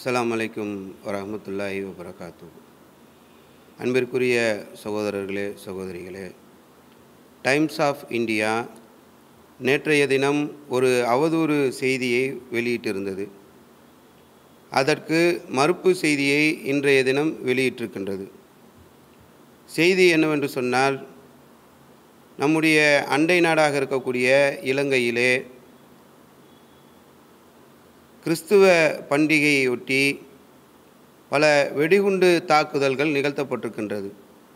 அஸ்ஸலாமு அலைக்கும் வரஹ்மத்துல்லாஹி வபரகாத்து அன்பிற்குரிய சகோதரர்களே சகோதரிகளே டைம்ஸ் ஆஃப் இந்தியா நேற்றைய தினம் ஒரு அவதூறு செய்தியை வெளியிட்டிருந்தது அதற்கு மறுப்பு செய்தியை இன்றைய தினம் வெளியிட்டிருக்கின்றது செய்தி என்னவென்று சொன்னால் நம்முடைய அண்டை நாடாக இருக்கக்கூடிய இலங்கையிலே கிறிஸ்துவ பண்டிகையொட்டி பல வெடிகுண்டு தாக்குதல்கள் நிகழ்த்தப்பட்டிருக்கின்றது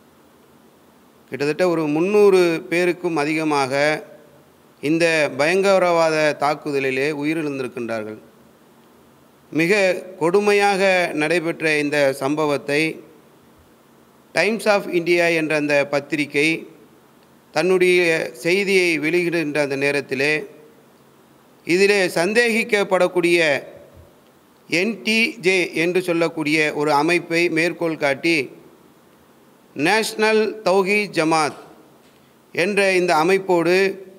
கிட்டத்தட்ட ஒரு முந்நூறு பேருக்கும் அதிகமாக இந்த பயங்கரவாத தாக்குதலிலே உயிரிழந்திருக்கின்றார்கள் மிக கொடுமையாக நடைபெற்ற இந்த சம்பவத்தை டைம்ஸ் ஆஃப் இந்தியா என்ற அந்த பத்திரிகை தன்னுடைய செய்தியை வெளியிடுகின்ற அந்த நேரத்திலே இதிலே சந்தேகிக்கப்படக்கூடிய என்டிஜே என்று சொல்லக்கூடிய ஒரு அமைப்பை மேற்கோள் காட்டி நேஷ்னல் தௌஹி ஜமாத் என்ற இந்த அமைப்போடு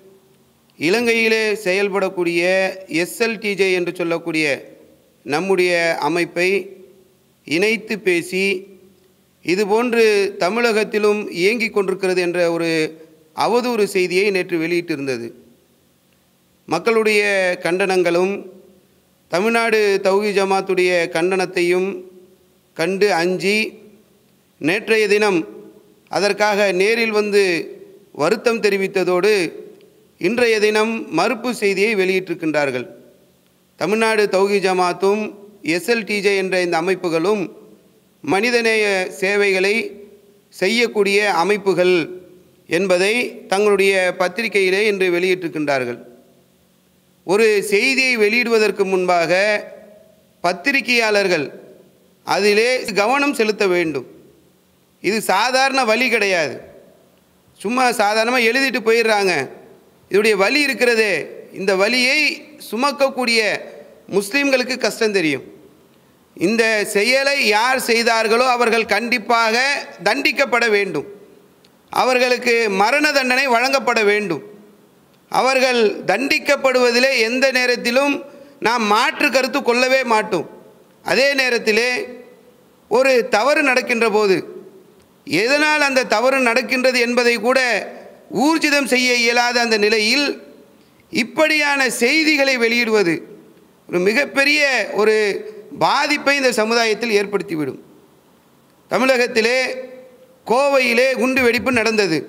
இலங்கையிலே செயல்படக்கூடிய எஸ்எல்டிஜே என்று சொல்லக்கூடிய நம்முடைய அமைப்பை இணைத்து பேசி இதுபோன்று தமிழகத்திலும் இயங்கிக் கொண்டிருக்கிறது என்ற ஒரு அவதூறு செய்தியை நேற்று வெளியிட்டிருந்தது மக்களுடைய கண்டனங்களும் தமிழ்நாடு தௌஹி ஜமாத்துடைய கண்டனத்தையும் கண்டு அஞ்சி நேற்றைய தினம் அதற்காக நேரில் வந்து வருத்தம் தெரிவித்ததோடு இன்றைய தினம் மறுப்பு செய்தியை வெளியிட்டிருக்கின்றார்கள் தமிழ்நாடு தௌஹி ஜமாத்தும் எஸ்எல்டிஜே என்ற இந்த அமைப்புகளும் மனிதநேய சேவைகளை செய்யக்கூடிய அமைப்புகள் என்பதை தங்களுடைய பத்திரிகையிலே இன்று வெளியிட்டிருக்கின்றார்கள் ஒரு செய்தியை வெளியிடுவதற்கு முன்பாக பத்திரிகையாளர்கள் அதிலே கவனம் செலுத்த வேண்டும் இது சாதாரண வழி கிடையாது சும்மா சாதாரணமாக எழுதிட்டு போயிடுறாங்க இதோடைய வழி இருக்கிறதே இந்த வழியை சுமக்கக்கூடிய முஸ்லீம்களுக்கு கஷ்டம் தெரியும் இந்த செயலை யார் செய்தார்களோ அவர்கள் கண்டிப்பாக தண்டிக்கப்பட வேண்டும் அவர்களுக்கு மரண தண்டனை வழங்கப்பட வேண்டும் அவர்கள் தண்டிக்கப்படுவதிலே எந்த நேரத்திலும் நாம் மாற்று கருத்து கொள்ளவே மாட்டோம் அதே நேரத்திலே ஒரு தவறு நடக்கின்ற போது எதனால் அந்த தவறு நடக்கின்றது என்பதை கூட ஊர்ஜிதம் செய்ய இயலாத அந்த நிலையில் இப்படியான செய்திகளை வெளியிடுவது ஒரு மிகப்பெரிய ஒரு பாதிப்பை இந்த சமுதாயத்தில் ஏற்படுத்திவிடும் தமிழகத்திலே கோவையிலே குண்டு வெடிப்பு நடந்தது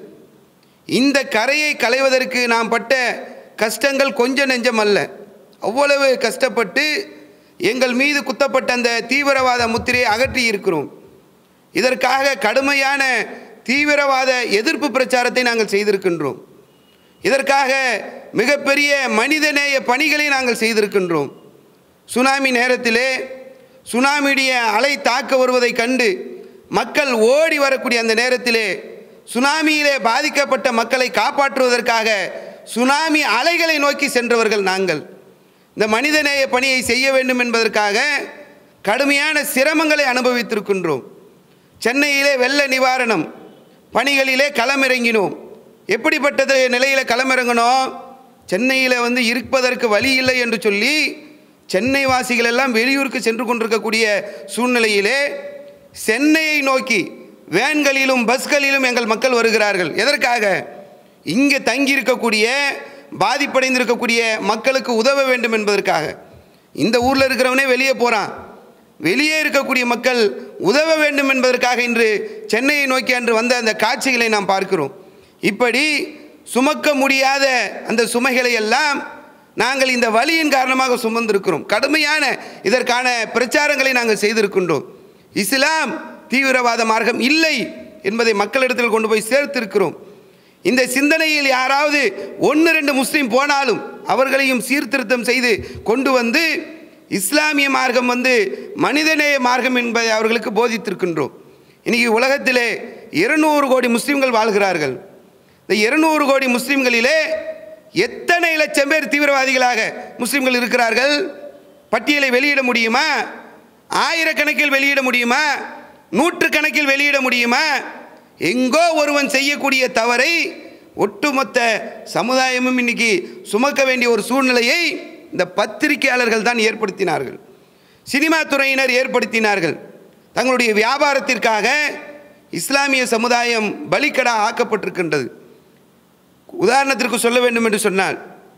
இந்த கரையை களைவதற்கு நாம் பட்ட கஷ்டங்கள் கொஞ்சம் நெஞ்சம் அல்ல அவ்வளவு கஷ்டப்பட்டு எங்கள் மீது குத்தப்பட்ட அந்த தீவிரவாத முத்திரையை அகற்றி இருக்கிறோம் இதற்காக கடுமையான தீவிரவாத எதிர்ப்பு பிரச்சாரத்தை நாங்கள் செய்திருக்கின்றோம் இதற்காக மிகப்பெரிய மனிதநேய பணிகளை நாங்கள் செய்திருக்கின்றோம் சுனாமி நேரத்திலே சுனாமியுடைய அலை தாக்க வருவதை கண்டு மக்கள் ஓடி வரக்கூடிய அந்த நேரத்திலே சுனாமியிலே பாதிக்கப்பட்ட மக்களை காப்பாற்றுவதற்காக சுனாமி அலைகளை நோக்கி சென்றவர்கள் நாங்கள் இந்த மனிதநேய பணியை செய்ய வேண்டும் என்பதற்காக கடுமையான சிரமங்களை அனுபவித்திருக்கின்றோம் சென்னையிலே வெள்ள நிவாரணம் பணிகளிலே களமிறங்கினோம் எப்படிப்பட்டது நிலையில் களமிறங்கினோம் சென்னையில் வந்து இருப்பதற்கு வழி இல்லை என்று சொல்லி சென்னை வாசிகள் எல்லாம் வெளியூருக்கு சென்று கொண்டிருக்கக்கூடிய சூழ்நிலையிலே சென்னையை நோக்கி வேன்களிலும் பஸ்களிலும் எங்கள் மக்கள் வருகிறார்கள் எதற்காக இங்கே தங்கியிருக்கக்கூடிய பாதிப்படைந்திருக்கக்கூடிய மக்களுக்கு உதவ வேண்டும் என்பதற்காக இந்த ஊரில் இருக்கிறவனே வெளியே போகிறான் வெளியே இருக்கக்கூடிய மக்கள் உதவ வேண்டும் என்பதற்காக இன்று சென்னையை நோக்கி அன்று வந்த அந்த காட்சிகளை நாம் பார்க்கிறோம் இப்படி சுமக்க முடியாத அந்த சுமைகளை எல்லாம் நாங்கள் இந்த வழியின் காரணமாக சுமந்திருக்கிறோம் கடுமையான இதற்கான பிரச்சாரங்களை நாங்கள் செய்திருக்கின்றோம் இஸ்லாம் தீவிரவாத மார்க்கம் இல்லை என்பதை மக்களிடத்தில் கொண்டு போய் சேர்த்திருக்கிறோம் இந்த சிந்தனையில் யாராவது ஒன்று ரெண்டு முஸ்லீம் போனாலும் அவர்களையும் சீர்திருத்தம் செய்து கொண்டு வந்து இஸ்லாமிய மார்க்கம் வந்து மனிதநேய மார்க்கம் என்பதை அவர்களுக்கு போதித்திருக்கின்றோம் இன்றைக்கி உலகத்திலே இருநூறு கோடி முஸ்லீம்கள் வாழ்கிறார்கள் இந்த இருநூறு கோடி முஸ்லீம்களிலே எத்தனை லட்சம் பேர் தீவிரவாதிகளாக முஸ்லீம்கள் இருக்கிறார்கள் பட்டியலை வெளியிட முடியுமா ஆயிரக்கணக்கில் வெளியிட முடியுமா நூற்றுக்கணக்கில் வெளியிட முடியுமா எங்கோ ஒருவன் செய்யக்கூடிய தவறை ஒட்டுமொத்த சமுதாயமும் இன்னைக்கு சுமக்க வேண்டிய ஒரு சூழ்நிலையை இந்த பத்திரிகையாளர்கள் தான் ஏற்படுத்தினார்கள் சினிமா துறையினர் ஏற்படுத்தினார்கள் தங்களுடைய வியாபாரத்திற்காக இஸ்லாமிய சமுதாயம் பலிக்கடா ஆக்கப்பட்டிருக்கின்றது உதாரணத்திற்கு சொல்ல வேண்டும் என்று சொன்னால்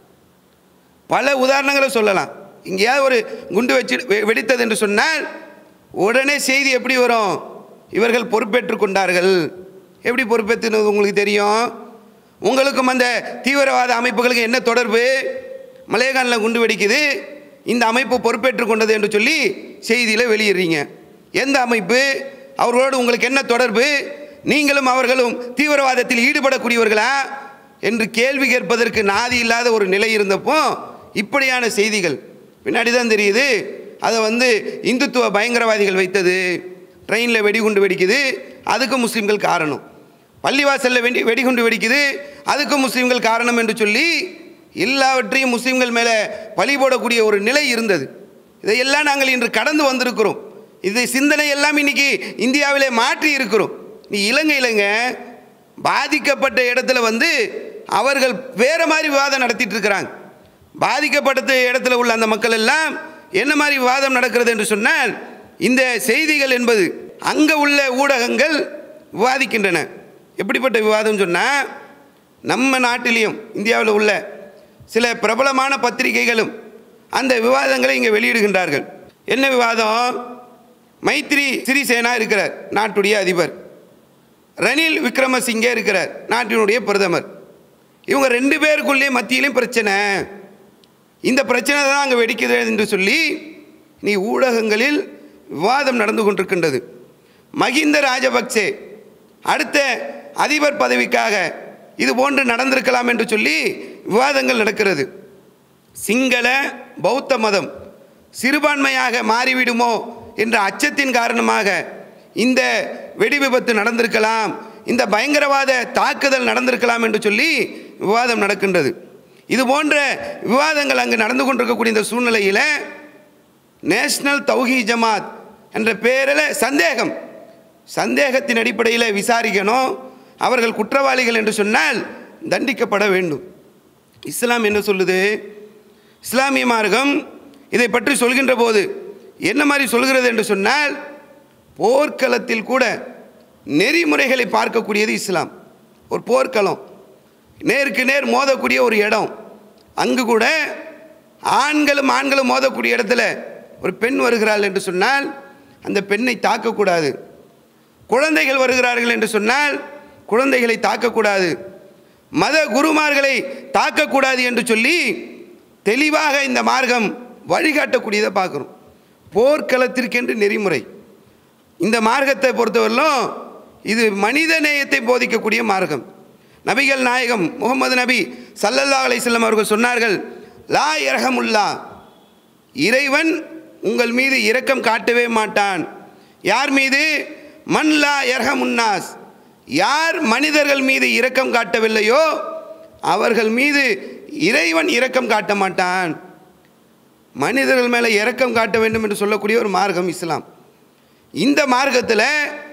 பல உதாரணங்களை சொல்லலாம் எங்கேயாவது ஒரு குண்டு வச்சு வெ- வெடித்தது என்று சொன்னால் உடனே செய்தி எப்படி வரும் இவர்கள் பொறுப்பேற்றுக் கொண்டார்கள் எப்படி பொறுப்பேற்றுனது உங்களுக்கு தெரியும் உங்களுக்கும் அந்த தீவிரவாத அமைப்புகளுக்கு என்ன தொடர்பு மலையகானில் குண்டு வெடிக்குது இந்த அமைப்பு பொறுப்பேற்றுக் கொண்டது என்று சொல்லி செய்தியில் வெளியிடுறீங்க எந்த அமைப்பு அவர்களோடு உங்களுக்கு என்ன தொடர்பு நீங்களும் அவர்களும் தீவிரவாதத்தில் ஈடுபடக்கூடியவர்களா என்று கேள்வி கேட்பதற்கு நாதி இல்லாத ஒரு நிலை இருந்தப்போ இப்படியான செய்திகள் பின்னாடி தான் தெரியுது அதை வந்து இந்துத்துவ பயங்கரவாதிகள் வைத்தது ட்ரெயினில் வெடிகுண்டு வெடிக்குது அதுக்கு முஸ்லீம்கள் காரணம் பள்ளிவாசலில் வெடி வெடிகுண்டு வெடிக்குது அதுக்கு முஸ்லீம்கள் காரணம் என்று சொல்லி எல்லாவற்றையும் முஸ்லீம்கள் மேலே பழி போடக்கூடிய ஒரு நிலை இருந்தது இதையெல்லாம் நாங்கள் இன்று கடந்து வந்திருக்கிறோம் இது சிந்தனை எல்லாம் இன்னைக்கு இந்தியாவிலே மாற்றி இருக்கிறோம் நீ இலங்கையிலங்க பாதிக்கப்பட்ட இடத்துல வந்து அவர்கள் வேற மாதிரி விவாதம் நடத்திட்டு இருக்கிறாங்க பாதிக்கப்பட்ட இடத்துல உள்ள அந்த மக்கள் எல்லாம் என்ன மாதிரி விவாதம் நடக்கிறது என்று சொன்னால் இந்த செய்திகள் என்பது அங்கே உள்ள ஊடகங்கள் விவாதிக்கின்றன எப்படிப்பட்ட விவாதம் சொன்னால் நம்ம நாட்டிலையும் இந்தியாவில் உள்ள சில பிரபலமான பத்திரிகைகளும் அந்த விவாதங்களை இங்கே வெளியிடுகின்றார்கள் என்ன விவாதம் மைத்ரி சிறிசேனா இருக்கிறார் நாட்டுடைய அதிபர் ரணில் விக்ரமசிங்கே இருக்கிறார் நாட்டினுடைய பிரதமர் இவங்க ரெண்டு பேருக்குள்ளே மத்தியிலையும் பிரச்சனை இந்த பிரச்சனை தான் அங்கே வெடிக்குது என்று சொல்லி நீ ஊடகங்களில் விவாதம் நடந்து கொண்டிருக்கின்றது மகிந்த ராஜபக்சே அடுத்த அதிபர் பதவிக்காக இது போன்று நடந்திருக்கலாம் என்று சொல்லி விவாதங்கள் நடக்கிறது சிங்கள பௌத்த மதம் சிறுபான்மையாக மாறிவிடுமோ என்ற அச்சத்தின் காரணமாக இந்த வெடி விபத்து நடந்திருக்கலாம் இந்த பயங்கரவாத தாக்குதல் நடந்திருக்கலாம் என்று சொல்லி விவாதம் நடக்கின்றது இது போன்ற விவாதங்கள் அங்கு நடந்து கொண்டிருக்கக்கூடிய இந்த சூழ்நிலையில் நேஷனல் தௌஹி ஜமாத் என்ற பெயரில் சந்தேகம் சந்தேகத்தின் அடிப்படையில் விசாரிக்கணும் அவர்கள் குற்றவாளிகள் என்று சொன்னால் தண்டிக்கப்பட வேண்டும் இஸ்லாம் என்ன சொல்லுது இஸ்லாமிய மார்க்கம் இதை பற்றி சொல்கின்ற போது என்ன மாதிரி சொல்கிறது என்று சொன்னால் போர்க்களத்தில் கூட நெறிமுறைகளை பார்க்கக்கூடியது இஸ்லாம் ஒரு போர்க்களம் நேருக்கு நேர் மோதக்கூடிய ஒரு இடம் அங்கு கூட ஆண்களும் ஆண்களும் மோதக்கூடிய இடத்துல ஒரு பெண் வருகிறாள் என்று சொன்னால் அந்த பெண்ணை தாக்கக்கூடாது குழந்தைகள் வருகிறார்கள் என்று சொன்னால் குழந்தைகளை தாக்கக்கூடாது மத குருமார்களை தாக்கக்கூடாது என்று சொல்லி தெளிவாக இந்த மார்க்கம் வழிகாட்டக்கூடியதை பார்க்குறோம் போர்க்களத்திற்கென்று நெறிமுறை இந்த மார்க்கத்தை பொறுத்தவரையிலும் இது மனித நேயத்தை போதிக்கக்கூடிய மார்க்கம் நபிகள் நாயகம் முகமது நபி சல்லல்லா அலைஹிஸ்ஸலாம் அவர்கள் சொன்னார்கள் லா இரஹமுல்லா இறைவன் உங்கள் மீது இரக்கம் காட்டவே மாட்டான் யார் மீது மன் லா இரஹமுன்னாஸ் யார் மனிதர்கள் மீது இரக்கம் காட்டவில்லையோ அவர்கள் மீது இறைவன் இரக்கம் காட்ட மாட்டான் மனிதர்கள் மேலே இரக்கம் காட்ட வேண்டும் என்று சொல்லக்கூடிய ஒரு மார்க்கம் இஸ்லாம் இந்த மார்க்கத்தில்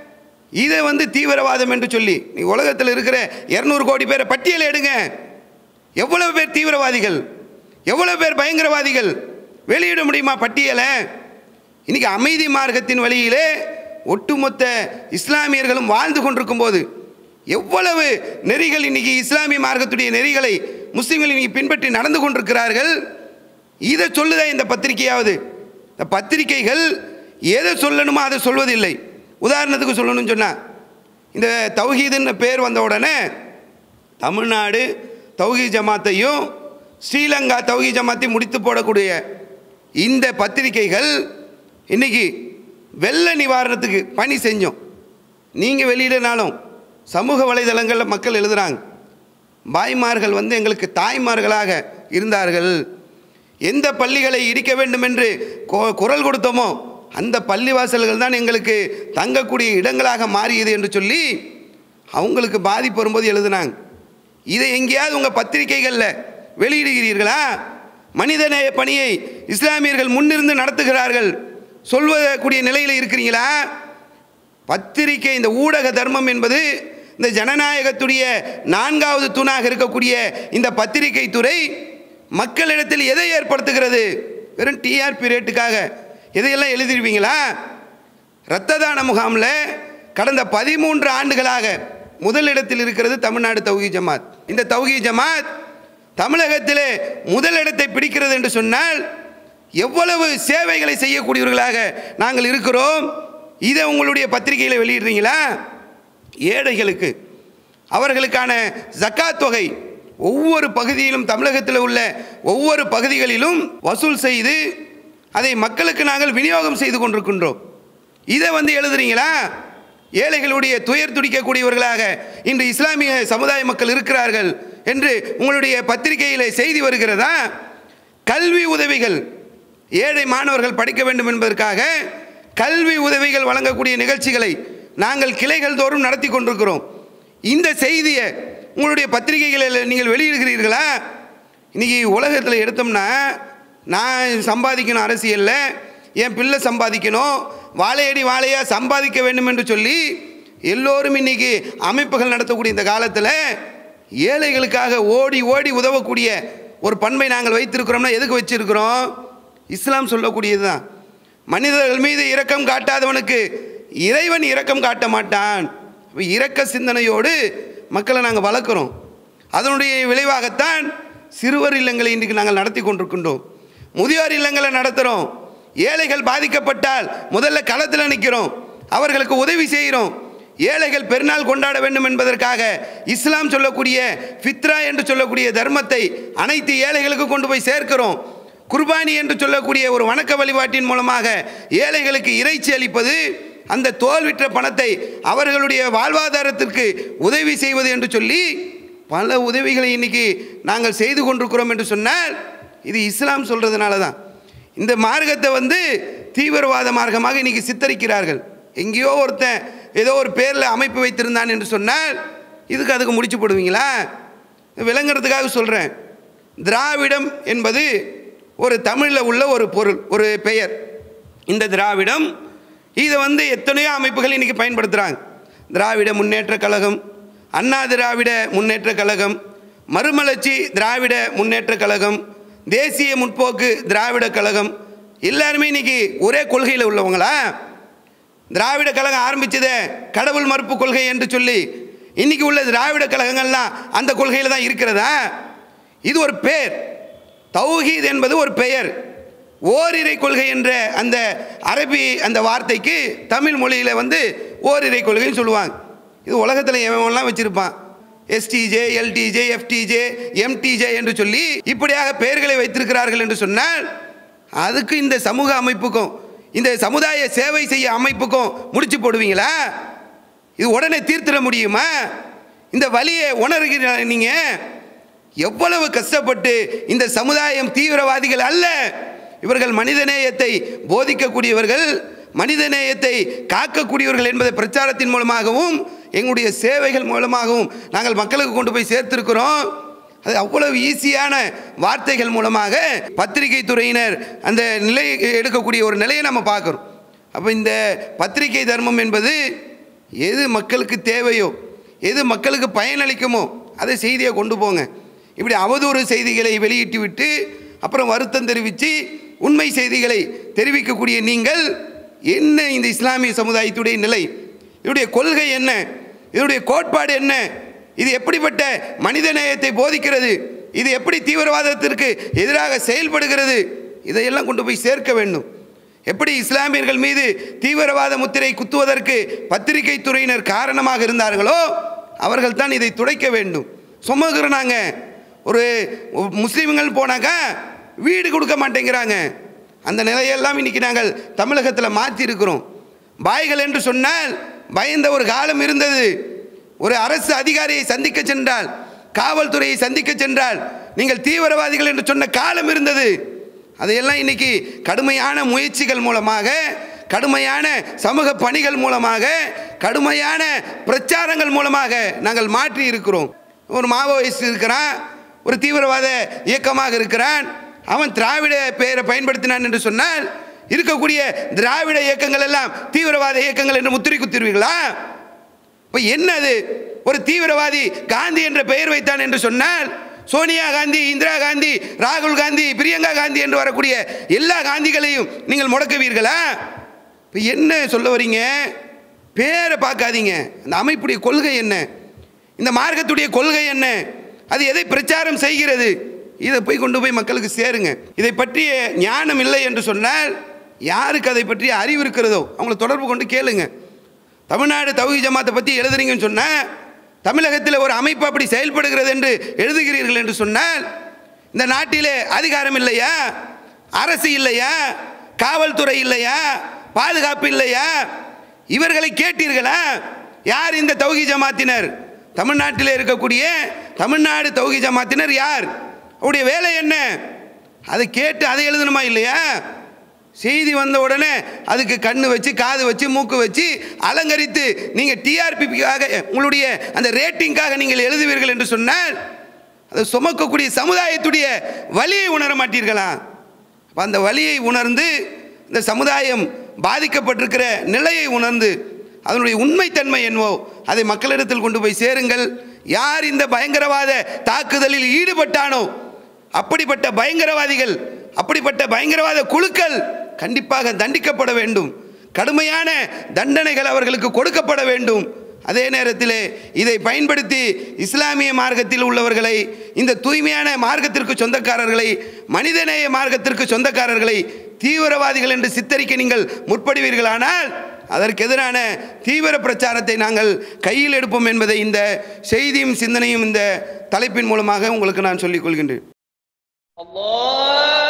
இதை வந்து தீவிரவாதம் என்று சொல்லி நீ உலகத்தில் இருக்கிற இரநூறு கோடி பேரை பட்டியல் எடுங்க எவ்வளவு பேர் தீவிரவாதிகள் எவ்வளவு பேர் பயங்கரவாதிகள் வெளியிட முடியுமா பட்டியலை இன்னைக்கு அமைதி மார்க்கத்தின் வழியிலே ஒட்டுமொத்த இஸ்லாமியர்களும் வாழ்ந்து கொண்டிருக்கும் போது எவ்வளவு நெறிகள் இன்னைக்கு இஸ்லாமிய மார்க்கத்துடைய நெறிகளை முஸ்லிம்கள் இன்னைக்கு பின்பற்றி நடந்து கொண்டிருக்கிறார்கள் இதை சொல்லுதா இந்த பத்திரிகையாவது இந்த பத்திரிகைகள் எதை சொல்லணுமோ அதை சொல்வதில்லை உதாரணத்துக்கு சொல்லணும்னு சொன்னா இந்த தௌஹீதுன்னு பேர் வந்த உடனே தமிழ்நாடு தௌஹீ ஜமாத்தையும் ஸ்ரீலங்கா தௌஹீ ஜமாத்தையும் முடித்து போடக்கூடிய இந்த பத்திரிகைகள் இன்னைக்கு வெள்ள நிவாரணத்துக்கு பணி செஞ்சோம் நீங்கள் வெளியிடனாலும் சமூக வலைதளங்களில் மக்கள் எழுதுகிறாங்க பாய்மார்கள் வந்து எங்களுக்கு தாய்மார்களாக இருந்தார்கள் எந்த பள்ளிகளை இடிக்க வேண்டும் என்று கொ- குரல் கொடுத்தோமோ அந்த பள்ளிவாசல்கள் தான் எங்களுக்கு தங்கக்கூடிய இடங்களாக மாறியது என்று சொல்லி அவங்களுக்கு பாதிப்பு வரும்போது எழுதுனாங்க இதை எங்கேயாவது உங்கள் பத்திரிகைகளில் வெளியிடுகிறீர்களா மனிதநேய பணியை இஸ்லாமியர்கள் முன்னிருந்து நடத்துகிறார்கள் சொல்வதக்கூடிய நிலையில் இருக்கிறீங்களா பத்திரிகை இந்த ஊடக தர்மம் என்பது இந்த ஜனநாயகத்துடைய நான்காவது தூணாக இருக்கக்கூடிய இந்த பத்திரிகை துறை மக்களிடத்தில் எதை ஏற்படுத்துகிறது வெறும் டிஆர்பி ரேட்டுக்காக இதையெல்லாம் எழுதிருவீங்களா இரத்த தான முகாமில் கடந்த பதிமூன்று ஆண்டுகளாக முதலிடத்தில் இருக்கிறது தமிழ்நாடு தௌஹி ஜமாத் இந்த தௌஹி ஜமாத் தமிழகத்திலே முதலிடத்தை பிடிக்கிறது என்று சொன்னால் எவ்வளவு சேவைகளை செய்யக்கூடியவர்களாக நாங்கள் இருக்கிறோம் இதை உங்களுடைய பத்திரிகையில் வெளியிடுறீங்களா ஏழைகளுக்கு அவர்களுக்கான ஜக்காத் தொகை ஒவ்வொரு பகுதியிலும் தமிழகத்தில் உள்ள ஒவ்வொரு பகுதிகளிலும் வசூல் செய்து அதை மக்களுக்கு நாங்கள் விநியோகம் செய்து கொண்டிருக்கின்றோம் இதை வந்து எழுதுறீங்களா ஏழைகளுடைய துயர் துடிக்கக்கூடியவர்களாக இன்று இஸ்லாமிய சமுதாய மக்கள் இருக்கிறார்கள் என்று உங்களுடைய பத்திரிகையில் செய்தி வருகிறதா கல்வி உதவிகள் ஏழை மாணவர்கள் படிக்க வேண்டும் என்பதற்காக கல்வி உதவிகள் வழங்கக்கூடிய நிகழ்ச்சிகளை நாங்கள் கிளைகள் தோறும் நடத்தி கொண்டிருக்கிறோம் இந்த செய்தியை உங்களுடைய பத்திரிகைகளில் நீங்கள் வெளியிடுகிறீர்களா இன்னைக்கு உலகத்தில் எடுத்தோம்னா நான் சம்பாதிக்கணும் அரசியலில் என் பிள்ளை சம்பாதிக்கணும் வாழையடி வாழையாக சம்பாதிக்க வேண்டும் என்று சொல்லி எல்லோரும் இன்னைக்கு அமைப்புகள் நடத்தக்கூடிய இந்த காலத்தில் ஏழைகளுக்காக ஓடி ஓடி உதவக்கூடிய ஒரு பண்பை நாங்கள் வைத்திருக்கிறோம்னா எதுக்கு வச்சிருக்கிறோம் இஸ்லாம் சொல்லக்கூடியது தான் மனிதர்கள் மீது இரக்கம் காட்டாதவனுக்கு இறைவன் இரக்கம் காட்ட மாட்டான் அப்ப இரக்க சிந்தனையோடு மக்களை நாங்கள் வளர்க்குறோம் அதனுடைய விளைவாகத்தான் சிறுவர் இல்லங்களை இன்றைக்கு நாங்கள் நடத்தி கொண்டிருக்கின்றோம் முதியோர் இல்லங்களை நடத்துகிறோம் ஏழைகள் பாதிக்கப்பட்டால் முதல்ல களத்தில் நிற்கிறோம் அவர்களுக்கு உதவி செய்கிறோம் ஏழைகள் பெருநாள் கொண்டாட வேண்டும் என்பதற்காக இஸ்லாம் சொல்லக்கூடிய ஃபித்ரா என்று சொல்லக்கூடிய தர்மத்தை அனைத்து ஏழைகளுக்கு கொண்டு போய் சேர்க்கிறோம் குர்பானி என்று சொல்லக்கூடிய ஒரு வணக்க வழிபாட்டின் மூலமாக ஏழைகளுக்கு இறைச்சி அளிப்பது அந்த தோல் விற்ற பணத்தை அவர்களுடைய வாழ்வாதாரத்திற்கு உதவி செய்வது என்று சொல்லி பல உதவிகளை இன்னைக்கு நாங்கள் செய்து கொண்டிருக்கிறோம் என்று சொன்னால் இது இஸ்லாம் சொல்றதுனால தான் இந்த மார்க்கத்தை வந்து தீவிரவாத மார்க்கமாக இன்னைக்கு சித்தரிக்கிறார்கள் எங்கேயோ ஒருத்தன் ஏதோ ஒரு பேரில் அமைப்பு வைத்திருந்தான் என்று சொன்னால் இதுக்கு அதுக்கு முடிச்சு போடுவீங்களா விளங்குறதுக்காக சொல்கிறேன் திராவிடம் என்பது ஒரு தமிழில் உள்ள ஒரு பொருள் ஒரு பெயர் இந்த திராவிடம் இதை வந்து எத்தனையோ அமைப்புகள் இன்றைக்கி பயன்படுத்துகிறாங்க திராவிட முன்னேற்ற கழகம் அண்ணா திராவிட முன்னேற்ற கழகம் மறுமலர்ச்சி திராவிட முன்னேற்ற கழகம் தேசிய முற்போக்கு திராவிட கழகம் எல்லாருமே இன்னைக்கு ஒரே கொள்கையில் உள்ளவங்களா திராவிட கழகம் ஆரம்பிச்சதே கடவுள் மறுப்பு கொள்கை என்று சொல்லி இன்னைக்கு உள்ள திராவிட கழகங்கள்லாம் அந்த கொள்கையில் தான் இருக்கிறதா இது ஒரு பேர் தௌஹீத் என்பது ஒரு பெயர் ஓரிரை கொள்கை என்ற அந்த அரபி அந்த வார்த்தைக்கு தமிழ் மொழியில் வந்து ஓரிரை கொள்கைன்னு சொல்லுவாங்க இது உலகத்தில் எவன்லாம் வச்சுருப்பான் எஸ்டிஜே எல்டிஜே எஃப்டிஜே எம்டிஜே என்று சொல்லி இப்படியாக பெயர்களை வைத்திருக்கிறார்கள் என்று சொன்னால் அதுக்கு இந்த சமூக அமைப்புக்கும் இந்த சமுதாய சேவை செய்ய அமைப்புக்கும் முடிச்சு போடுவீங்களா இது உடனே தீர்த்திட முடியுமா இந்த வழியை உணர்கிற நீங்கள் எவ்வளவு கஷ்டப்பட்டு இந்த சமுதாயம் தீவிரவாதிகள் அல்ல இவர்கள் மனிதநேயத்தை போதிக்கக்கூடியவர்கள் மனிதநேயத்தை காக்கக்கூடியவர்கள் என்பதை பிரச்சாரத்தின் மூலமாகவும் எங்களுடைய சேவைகள் மூலமாகவும் நாங்கள் மக்களுக்கு கொண்டு போய் சேர்த்திருக்கிறோம் அது அவ்வளவு ஈஸியான வார்த்தைகள் மூலமாக பத்திரிகை துறையினர் அந்த நிலை எடுக்கக்கூடிய ஒரு நிலையை நம்ம பார்க்குறோம் அப்போ இந்த பத்திரிகை தர்மம் என்பது எது மக்களுக்கு தேவையோ எது மக்களுக்கு பயனளிக்குமோ அதை செய்தியை கொண்டு போங்க இப்படி அவதூறு செய்திகளை வெளியிட்டு விட்டு அப்புறம் வருத்தம் தெரிவித்து உண்மை செய்திகளை தெரிவிக்கக்கூடிய நீங்கள் என்ன இந்த இஸ்லாமிய சமுதாயத்துடைய நிலை இதனுடைய கொள்கை என்ன இதனுடைய கோட்பாடு என்ன இது எப்படிப்பட்ட மனிதநேயத்தை போதிக்கிறது இது எப்படி தீவிரவாதத்திற்கு எதிராக செயல்படுகிறது இதையெல்லாம் கொண்டு போய் சேர்க்க வேண்டும் எப்படி இஸ்லாமியர்கள் மீது தீவிரவாத முத்திரை குத்துவதற்கு பத்திரிகை துறையினர் காரணமாக இருந்தார்களோ அவர்கள் தான் இதை துடைக்க வேண்டும் சுமகுறாங்க ஒரு முஸ்லீம்கள் போனாக்கா வீடு கொடுக்க மாட்டேங்கிறாங்க அந்த நிலையெல்லாம் இன்னைக்கு நாங்கள் தமிழகத்தில் மாற்றி இருக்கிறோம் பாய்கள் என்று சொன்னால் பயந்த ஒரு காலம் இருந்தது ஒரு அரசு அதிகாரியை சந்திக்க சென்றால் காவல்துறையை சந்திக்க சென்றால் நீங்கள் தீவிரவாதிகள் என்று சொன்ன காலம் இருந்தது அதையெல்லாம் இன்னைக்கு கடுமையான முயற்சிகள் மூலமாக கடுமையான சமூக பணிகள் மூலமாக கடுமையான பிரச்சாரங்கள் மூலமாக நாங்கள் மாற்றி இருக்கிறோம் ஒரு மாவோயிஸ்ட் இருக்கிறான் ஒரு தீவிரவாத இயக்கமாக இருக்கிறான் அவன் திராவிட பெயரை பயன்படுத்தினான் என்று சொன்னால் இருக்கக்கூடிய திராவிட இயக்கங்கள் எல்லாம் தீவிரவாத இயக்கங்கள் என்று முத்திரை குத்திருவீங்களா இப்போ என்னது ஒரு தீவிரவாதி காந்தி என்ற பெயர் வைத்தான் என்று சொன்னால் சோனியா காந்தி இந்திரா காந்தி ராகுல் காந்தி பிரியங்கா காந்தி என்று வரக்கூடிய எல்லா காந்திகளையும் நீங்கள் முடக்குவீர்களா இப்போ என்ன சொல்ல வரீங்க பேரை பார்க்காதீங்க அந்த அமைப்புடைய கொள்கை என்ன இந்த மார்க்கத்துடைய கொள்கை என்ன அது எதை பிரச்சாரம் செய்கிறது இதை போய் கொண்டு போய் மக்களுக்கு சேருங்க இதை பற்றிய ஞானம் இல்லை என்று சொன்னால் யாருக்கு அதை பற்றிய அறிவு இருக்கிறதோ அவங்கள தொடர்பு கொண்டு கேளுங்க தமிழ்நாடு தௌஹி ஜமாத்தை பற்றி எழுதுறீங்கன்னு சொன்னால் தமிழகத்தில் ஒரு அமைப்பு அப்படி செயல்படுகிறது என்று எழுதுகிறீர்கள் என்று சொன்னால் இந்த நாட்டிலே அதிகாரம் இல்லையா அரசு இல்லையா காவல்துறை இல்லையா பாதுகாப்பு இல்லையா இவர்களை கேட்டீர்களா யார் இந்த தௌஹி ஜமாத்தினர் தமிழ்நாட்டில் இருக்கக்கூடிய தமிழ்நாடு தௌஹி ஜமாத்தினர் யார் அவருடைய வேலை என்ன அதை கேட்டு அதை எழுதணுமா இல்லையா செய்தி வந்த உடனே அதுக்கு கண்ணு வச்சு காது வச்சு மூக்கு வச்சு அலங்கரித்து நீங்கள் டிஆர்பிக்காக உங்களுடைய அந்த ரேட்டிங்காக நீங்கள் எழுதுவீர்கள் என்று சொன்னால் அதை சுமக்கக்கூடிய சமுதாயத்துடைய வலியை உணர மாட்டீர்களா அப்ப அந்த வலியை உணர்ந்து இந்த சமுதாயம் பாதிக்கப்பட்டிருக்கிற நிலையை உணர்ந்து அதனுடைய உண்மைத்தன்மை என்னவோ அதை மக்களிடத்தில் கொண்டு போய் சேருங்கள் யார் இந்த பயங்கரவாத தாக்குதலில் ஈடுபட்டானோ அப்படிப்பட்ட பயங்கரவாதிகள் அப்படிப்பட்ட பயங்கரவாத குழுக்கள் கண்டிப்பாக தண்டிக்கப்பட வேண்டும் கடுமையான தண்டனைகள் அவர்களுக்கு கொடுக்கப்பட வேண்டும் அதே நேரத்திலே இதை பயன்படுத்தி இஸ்லாமிய மார்க்கத்தில் உள்ளவர்களை இந்த தூய்மையான மார்க்கத்திற்கு சொந்தக்காரர்களை மனிதநேய மார்க்கத்திற்கு சொந்தக்காரர்களை தீவிரவாதிகள் என்று சித்தரிக்க நீங்கள் முற்படுவீர்களானால் அதற்கு எதிரான தீவிர பிரச்சாரத்தை நாங்கள் கையில் எடுப்போம் என்பதை இந்த செய்தியும் சிந்தனையும் இந்த தலைப்பின் மூலமாக உங்களுக்கு நான் சொல்லிக் கொள்கின்றேன் الله